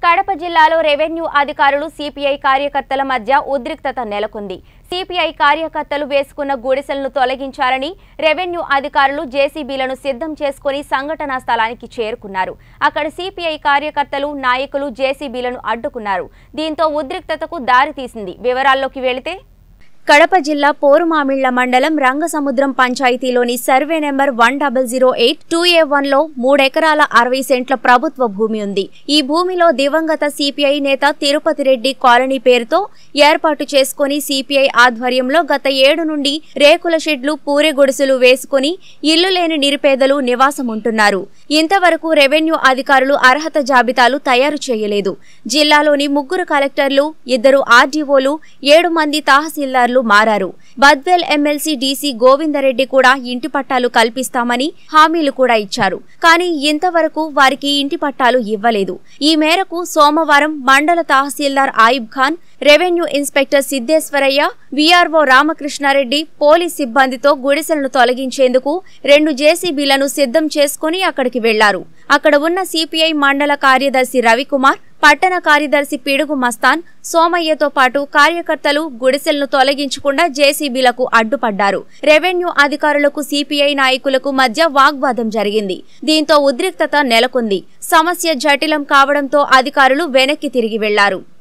కడప జిల్లాలో రెవెన్యూ అధికారులు సిపిఐ కార్యకర్తల మధ్య ఉద్రిక్తత నెలకొంది సిపిఐ కార్యకర్తలు వేసుకున్న గుడిసెలను తొలగించాలని రెవెన్యూ అధికారులు జేసీబీలను సిద్ధం చేసుకుని సంఘటనా స్థలానికి చేరుకున్నారు అక్కడ సిపిఐ కార్యకర్తలు నాయకులు జేసీబీలను అడ్డుకున్నారు దీంతో ఉద్రిక్తతకు దారితీసింది వివరాల్లోకి వెళితే కడప జిల్లా పోరుమామిళ్ల మండలం రంగసముద్రం పంచాయతీలోని survey number one double zero eight two A one లో మూడెకరాల అరవై సెంట్ల ప్రభుత్వ భూమి ఉంది ఈ భూమిలో దివంగత సిపిఐ నేత తిరుపతి రెడ్డి కాలనీ పేరుతో ఏర్పాటు చేసుకుని సిపిఐ ఆధ్వర్యంలో గత ఏడు నుండి రేకుల షెడ్లు పూరె గుడిసెలు వేసుకుని ఇల్లు లేని నిరుపేదలు నివాసముంటున్నారు ఇంతవరకు రెవెన్యూ అధికారులు అర్హత జాబితాలు తయారు చేయలేదు జిల్లాలోని ముగ్గురు కలెక్టర్లు ఇద్దరు ఆర్డీఓలు ఏడు మంది తహసీల్దార్లు మారారు బద్వేల్ ఎమ్మెల్సీ డీసీ గోవిందరెడ్డి కూడా ఇంటి పట్టాలు కల్పిస్తామని హామీలు కూడా ఇచ్చారు కానీ ఇంతవరకు వారికి ఇంటి పట్టాలు ఇవ్వలేదు ఈ మేరకు సోమవారం మండల తహసీల్దార్ Ayub Khan revenue inspector Siddeshwaraiah VRO Ramakrishna Reddy police సిబ్బందితో గుడిసెలను తొలగించేందుకు రెండు జేసీబీలను సిద్ధం చేసుకుని అక్కడికి వెళ్లారు అక్కడ ఉన్న సిపిఐ మండల కార్యదర్శి రవికుమార్ పట్టణ కార్యదర్శి పిడుగు మస్తాన్ సోమయ్యతో పాటు కార్యకర్తలు గుడిసెలను తొలగించకుండా జేసీబీలకు అడ్డుపడ్డారు రెవెన్యూ అధికారులకు సిపిఐ నాయకులకు మధ్య వాగ్వాదం జరిగింది దీంతో ఉద్రిక్తత నెలకొంది సమస్య జటిలం కావడంతో అధికారులు వెనక్కి తిరిగి వెళ్లారు